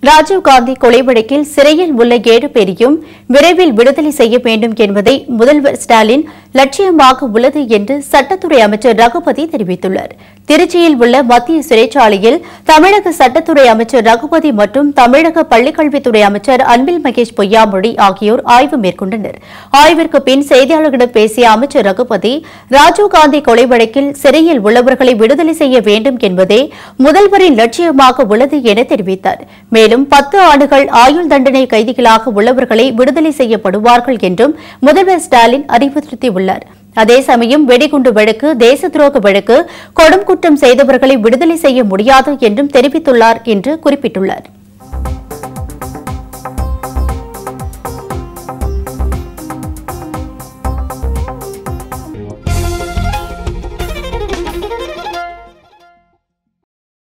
ராஜீவ்காந்தி கொலை வழக்கில் சிறையில் உள்ள ஏழு பேரையும் விரைவில் விடுதலை செய்ய வேண்டும் என்பதை முதல்வர் ஸ்டாலின் லட்சியமாக உள்ளது என்று சட்டத்துறை அமைச்சர் ரகுபதி தெரிவித்துள்ளார் திருச்சியில் உள்ள மத்திய சிறைச்சாலையில் தமிழக சட்டத்துறை அமைச்சர் ரகுபதி மற்றும் தமிழக பள்ளிக்கல்வித்துறை அமைச்சர் அன்பில் மகேஷ் பொய்யாமொழி ஆகியோர் ஆய்வு மேற்கொண்டனர் ஆய்விற்கு பின் செய்தியாளர்களிடம் பேசிய அமைச்சர் ரகுபதி ராஜீவ்காந்தி கொலை வழக்கில் சிறையில் உள்ளவர்களை விடுதலை செய்ய வேண்டும் என்பதே முதல்வரின் லட்சியமாக உள்ளது என தெரிவித்தார் மேலும் பத்து ஆண்டுகள் ஆயுள் தண்டனை கைதிகளாக உள்ளவர்களை விடுதலை செய்யப்படுவார்கள் என்றும் முதல்வர் ஸ்டாலின் அறிவுறுத்தியுள்ளார் அதே சமயம் வெடிகுண்டு வழக்கு தேச துரோக வழக்கு கொடும் குற்றம் செய்தவர்களை விடுதலை செய்ய முடியாது என்றும் தெரிவித்துள்ளார் என்று குறிப்பிட்டுள்ளார்